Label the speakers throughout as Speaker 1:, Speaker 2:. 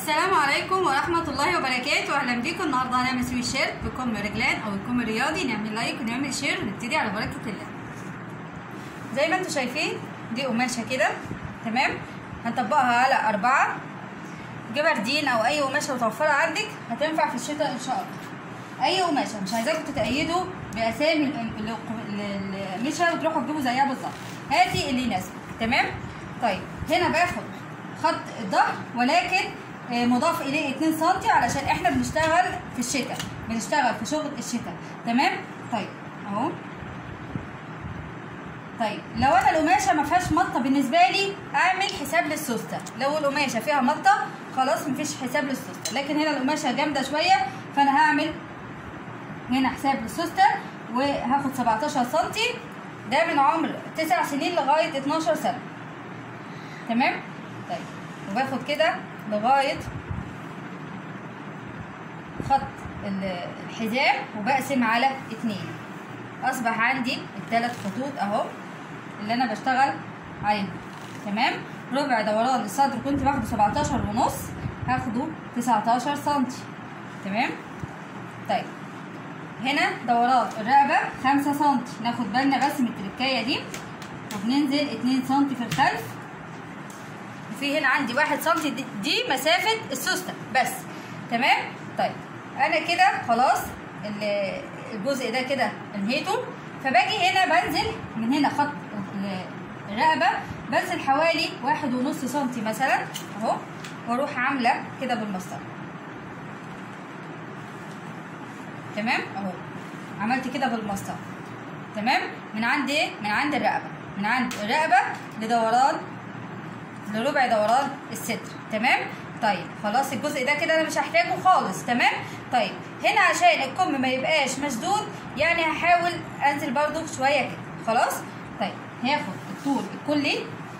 Speaker 1: السلام عليكم ورحمة الله وبركاته أهلا بيكم النهاردة هنعمل سوي شيرت بكم رجلان أو الكم الرياضي نعمل لايك ونعمل شير ونبتدي على بركة الله زي ما انتم شايفين دي قماشة كده تمام هنطبقها على أربعة جبردين أو أي قماشة متوفرة عندك هتنفع في الشتاء إن شاء الله أي قماشة مش عايزاكم تتأيدوا بأسامي ال- ال- ال- القماشة وتروحوا تجيبوا زيها بالظبط هاتي اللي يناسبك تمام طيب هنا باخد خط الظهر ولكن آه، مضاف اليه 2 سم علشان احنا بنشتغل في الشتاء بنشتغل في شغل الشتاء تمام طيب اهو طيب لو انا القماشه ما فيهاش مطه بالنسبه لي اعمل حساب للسوسته لو القماشه فيها مطه خلاص مفيش حساب للسوسته لكن هنا القماشه جامده شويه فانا هعمل هنا حساب للسوسته وهاخد 17 سم ده من عمر 9 سنين لغايه 12 سنه تمام طيب وباخد كده لغايه خط ال- الحزام وبقسم على اتنين اصبح عندي الثلاث خطوط اهو اللي انا بشتغل عليهم تمام ربع دوران الصدر كنت باخده 17 ونص هاخده 19 سنتي تمام طيب هنا دوران الرقبه 5 سنتي ناخد بالنا بس من التركايه دي وبننزل 2 سنتي في الخلف وفي هنا عندي 1 سنتي دي, دي مسافه السوسته بس تمام طيب انا كده خلاص ال- الجزء ده كده انهيته فباجي هنا بنزل من هنا خط ال- الرقبه بنزل حوالي واحد ونص سنتي مثلا اهو واروح عامله كده بالمسطره تمام اهو عملت كده بالمسطره تمام من عند ايه من عند الرقبه من عند الرقبه لدوران لربع دوران الصدر تمام طيب خلاص الجزء ده كده انا مش هحتاجه خالص تمام طيب هنا عشان الكم ما يبقاش مشدود يعني هحاول انزل برضو شويه كده خلاص طيب هاخد الطول الكلي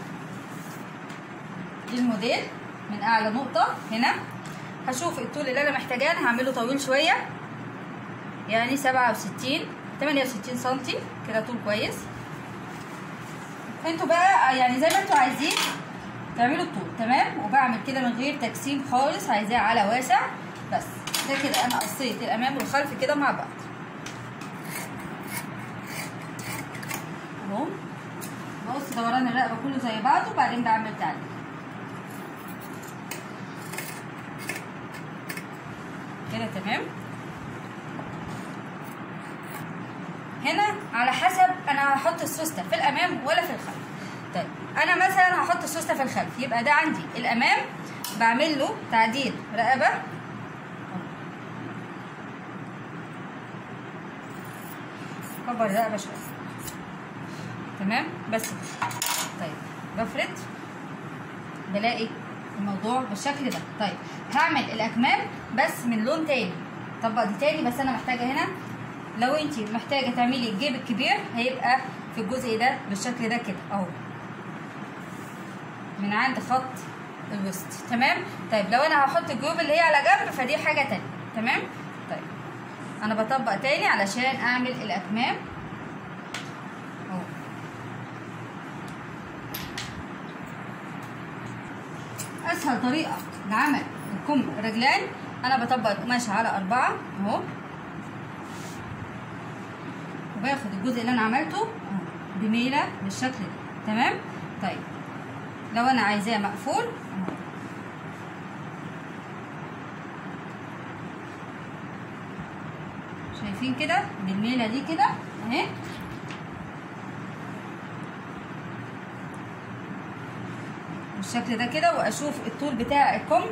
Speaker 1: للموديل من اعلى نقطه هنا هشوف الطول اللي انا محتاجاه انا هعمله طويل شويه يعني سبعة وستين تمانية وستين سنتي كده طول كويس انتوا بقى يعني زي ما انتوا عايزين تعملوا الطول تمام وبعمل كده من غير تجسيم خالص عايزاه على واسع بس ده كده انا قصيت الامام والخلف كده مع بعض اهو بقص دوران الرقبه كله زي بعضه وبعدين بعمل تعليق كده تمام هنا على حسب انا هحط السوسته في الامام ولا في الخلف طيب انا مثلا هحط السوسته في الخلف يبقى ده عندي الامام بعمل له تعديل رقبه كبر الرقبه شويه تمام بس كده. طيب بفرد بلاقي الموضوع بالشكل ده طيب هعمل الاكمام بس من لون تاني طبق دي تاني بس انا محتاجه هنا لو انت محتاجه تعملي الجيب الكبير هيبقى في الجزء ده بالشكل ده كده اهو من عند خط الوسط تمام طيب لو انا هحط الجيوب اللي هي على جنب فدي حاجه تانية تمام طيب انا بطبق تاني علشان اعمل الاكمام اهو اسهل طريقه لعمل الكم رجلان انا بطبق القماشه على اربعه اهو وباخد الجزء اللي انا عملته اهو بميله بالشكل ده تمام طيب لو انا عايزاه مقفول اهو شايفين كده بالميله دي كده اهي بالشكل ده كده واشوف الطول بتاع الكم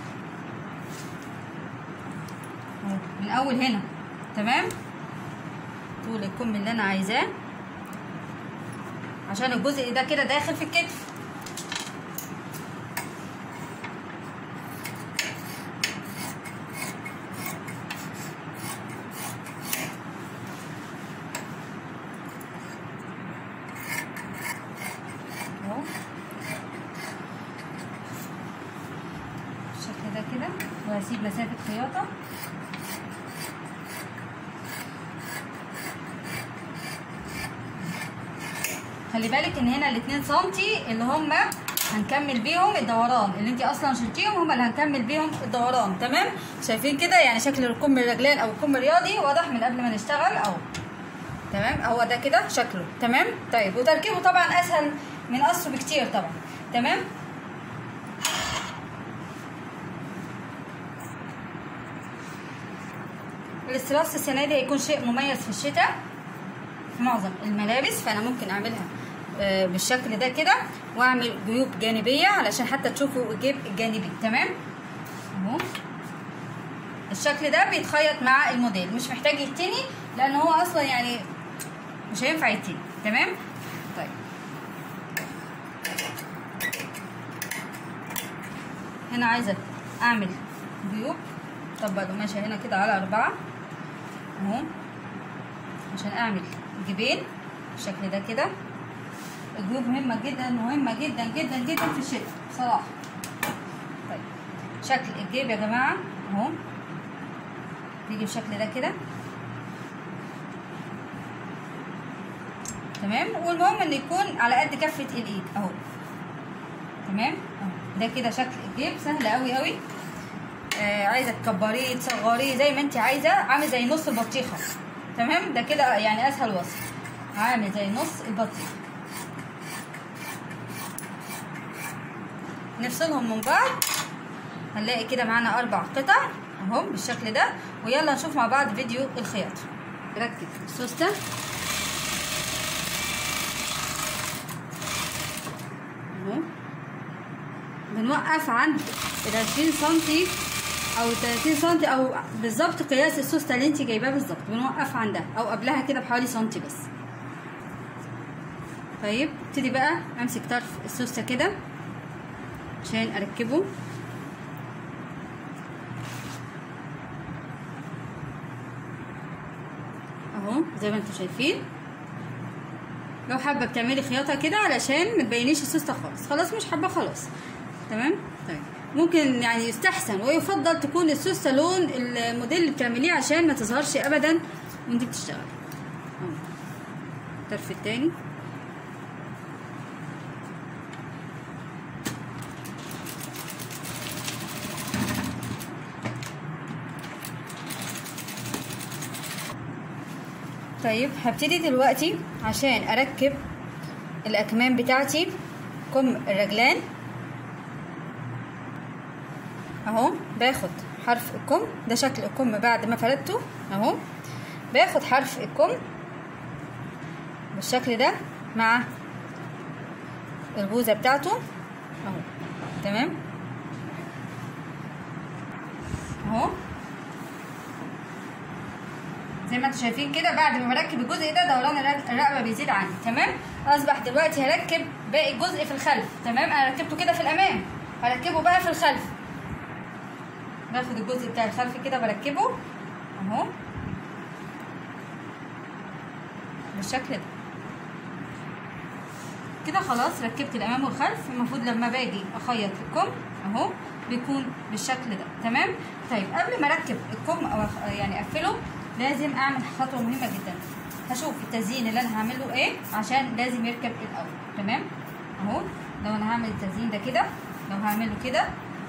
Speaker 1: اهو من اول هنا تمام طول الكم اللي انا عايزاه عشان الجزء ده كده داخل في الكتف اهو بالشكل ده كده وهسيب مسافة خياطة خلي بالك ان هنا الاتنين سنتي اللي هما هنكمل بيهم الدوران اللي انت اصلا شلتيهم هم اللي هنكمل بيهم الدوران تمام شايفين كده يعني شكل الكم الرجلان او الكم الرياضي واضح من قبل ما نشتغل اهو تمام هو ده كده شكله تمام طيب وتركيبه طبعا اسهل من قصه بكتير طبعا تمام الاستراس السنه دي هيكون شيء مميز في الشتاء في معظم الملابس فانا ممكن اعملها آه، بالشكل ده كده واعمل جيوب جانبيه علشان حتى تشوفوا الجيب الجانبي تمام اهو الشكل ده بيتخيط مع الموديل مش محتاج يتني لان هو اصلا يعني مش هينفع يتني تمام طيب هنا عايزه اعمل جيوب طبق القماشه هنا كده على اربعه اهو عشان اعمل جيبين بالشكل ده كده الجيوب مهمه جدا مهمه جدا جدا جدا في الشتاء بصراحه طيب شكل الجيب يا جماعه اهو تيجي بالشكل ده كده تمام والمهم ان يكون على قد كفه الايد اهو تمام اهو ده كده شكل الجيب سهل قوي قوي آه عايزه تكبريه تصغريه زي ما انت عايزه عامل زي نص البطيخه تمام ده كده يعني اسهل وصف عامل زي نص البطيخه نفصلهم من بعض هنلاقي كده معانا اربع قطع اهو بالشكل ده ويلا نشوف مع بعض فيديو الخياطه ركب السوسته اهو بنوقف عند ال 20 سنتي او 30 سنتي او بالظبط قياس السوسته اللي انت جايباه بالظبط بنوقف عندها او قبلها كده بحوالي سنتي بس طيب ابتدي بقى امسك طرف السوسته كده عشان اركبه اهو زي ما انتم شايفين لو حابه بتعملي خياطه كده علشان ما تبينيش السوسته خالص خلاص مش حابه خلاص تمام طيب ممكن يعني يستحسن ويفضل تكون السوسته لون الموديل اللي بتعمليه عشان ما تظهرش ابدا وانت بتشتغلي اهو الطرف التاني طيب هبتدي دلوقتي عشان اركب الاكمام بتاعتي كم الرجلان اهو باخد حرف الكم ده شكل الكم بعد ما فردته اهو باخد حرف الكم بالشكل ده مع البوزه بتاعته اهو تمام اهو زي ما انتم شايفين كده بعد ما بركب الجزء ده دوران الرقبه بيزيد عندي تمام اصبح دلوقتي هركب باقي الجزء في الخلف تمام انا ركبته كده في الامام هركبه بقى في الخلف باخد الجزء بتاع الخلف كده بركبه اهو بالشكل ده كده خلاص ركبت الامام والخلف المفروض لما باجي اخيط الكم اهو بيكون بالشكل ده تمام طيب قبل ما اركب الكم او يعني اقفله لازم اعمل خطوه مهمه جدا هشوف التزيين اللي انا هعمله ايه عشان لازم يركب الاول تمام اهو لو انا هعمل التزيين ده كده لو هعمله كده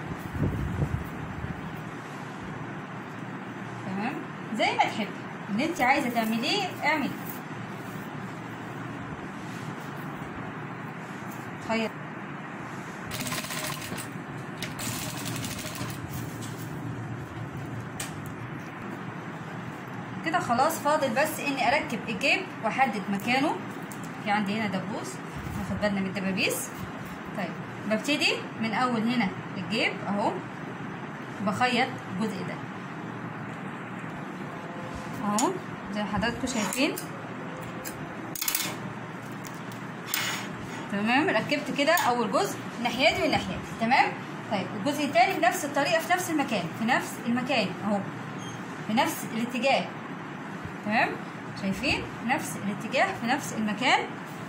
Speaker 1: تمام زي ما تحبي اللي انت عايزه تعمليه اعملي خيط كده خلاص فاضل بس اني اركب الجيب واحدد مكانه في عندي هنا دبوس ناخد بالنا من الدبابيس طيب ببتدي من اول هنا الجيب اهو بخيط الجزء ده اهو زي ما حضراتكم شايفين تمام ركبت كده اول جزء الناحيه دي والناحيه دي تمام طيب الجزء الثاني بنفس الطريقه في نفس المكان في نفس المكان اهو في نفس الاتجاه تمام شايفين نفس الاتجاه في نفس المكان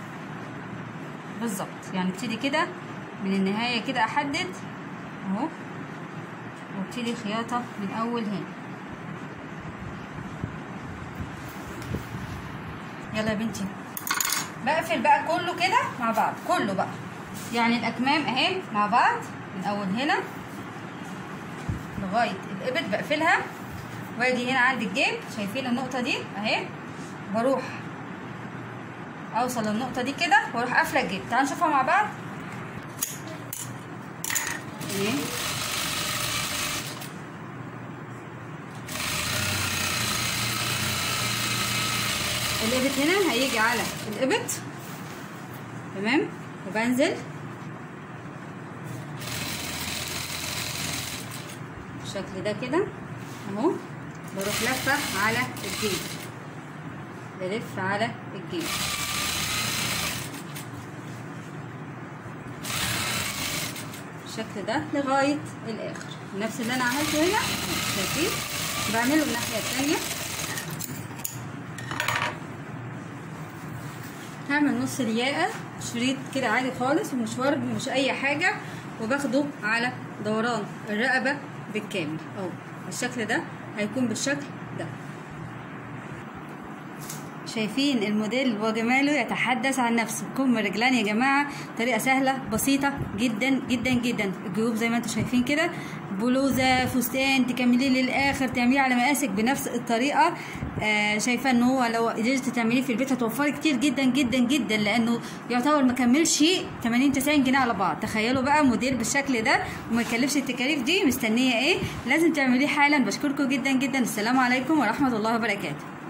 Speaker 1: بالظبط يعني ابتدي كده من النهايه كده احدد اهو وابتدي خياطه من اول هنا يلا يا بنتي بقفل بقى كله كده مع بعض كله بقى يعني الاكمام اهي مع بعض من اول هنا لغايه الابط بقفلها واجي هنا عند الجيب شايفين النقطه دي اهي بروح اوصل للنقطه دي كده واروح قافله الجيب تعالوا نشوفها مع بعض اهي الابط هنا هيجي على الابط تمام وبنزل بالشكل ده كده اهو بروح لفه على الجيب بلف على الجيب بالشكل ده لغايه الاخر نفس اللي انا عملته هنا شايفين بعمله الناحيه التانيه هعمل نص رياقه شريط كده عادي خالص ومش ورد مش اي حاجه وباخده على دوران الرقبه بالكامل اهو بالشكل ده هيكون بالشكل ده شايفين الموديل وجماله يتحدث عن نفسه كم رجلان يا جماعه طريقه سهله بسيطه جدا جدا جدا الجيوب زي ما انتم شايفين كده بلوزه فستان تكمليه للاخر تعمليه على مقاسك بنفس الطريقه آه شايفه ان هو لو قدرتي تعمليه في البيت هتوفري كتير جدا جدا جدا لانه يعتبر ما كملش 80 90 جنيه على بعض تخيلوا بقى موديل بالشكل ده وما يكلفش التكاليف دي مستنيه ايه لازم تعمليه حالا بشكركم جدا جدا السلام عليكم ورحمه الله وبركاته